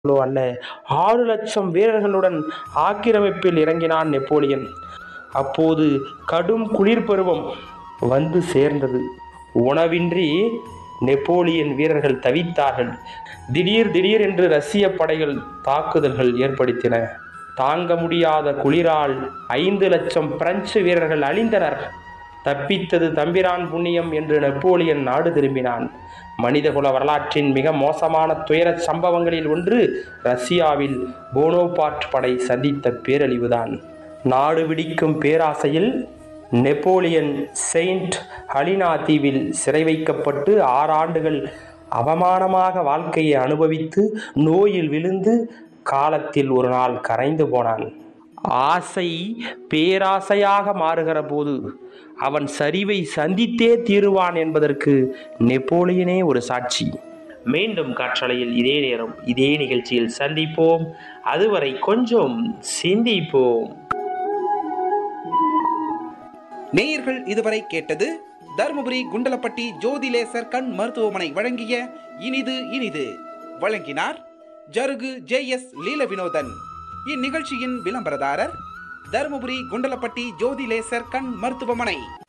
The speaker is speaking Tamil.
லோ அல்ல ஆறு லட்சம் வீரர்களுடன் ஆக்கிரமிப்பில் இறங்கினான் நெப்போலியன் அப்போது கடும் குளிர் பருவம் வந்து சேர்ந்தது உணவின்றி நெப்போலியன் வீரர்கள் தவித்தார்கள் திடீர் திடீர் என்று ரஷ்ய படைகள் தாக்குதல்கள் ஏற்படுத்தின தாங்க முடியாத குளிரால் ஐந்து லட்சம் பிரெஞ்சு வீரர்கள் அழிந்தனர் தப்பித்தது தம்பிரான் புண்ணியம் என்று நெப்போலியன் நாடு திரும்பினான் மனிதகுல வரலாற்றின் மிக மோசமான துயரச் சம்பவங்களில் ஒன்று ரஷ்யாவில் போனோபார்ட் படை சந்தித்த பேரழிவுதான் நாடு விடிக்கும் பேராசையில் நெப்போலியன் செயின்ட் ஹலினா தீவில் சிறை வைக்கப்பட்டு ஆறு ஆண்டுகள் அவமானமாக வாழ்க்கையை அனுபவித்து நோயில் விழுந்து காலத்தில் ஒரு நாள் கரைந்து போனான் ஆசை பேராசையாக மாறுகிற போது அவன் சரிவை சந்தித்தே தீருவான் என்பதற்கு நெப்போலியனே ஒரு சாட்சி மீண்டும் காற்றலையில் இதே நேரம் இதே நிகழ்ச்சியில் சந்திப்போம் அதுவரை கொஞ்சம் சிந்திப்போம் நேயர்கள் இதுவரை கேட்டது தருமபுரி குண்டலப்பட்டி ஜோதிலேசர் கண் மருத்துவமனை வழங்கிய இனிது இனிது வழங்கினார் ஜருகு ஜே எஸ் லீல வினோதன் இந்நிகழ்ச்சியின் விளம்பரதாரர் தருமபுரி குண்டலப்பட்டி ஜோதிலேசர் கண் மருத்துவமனை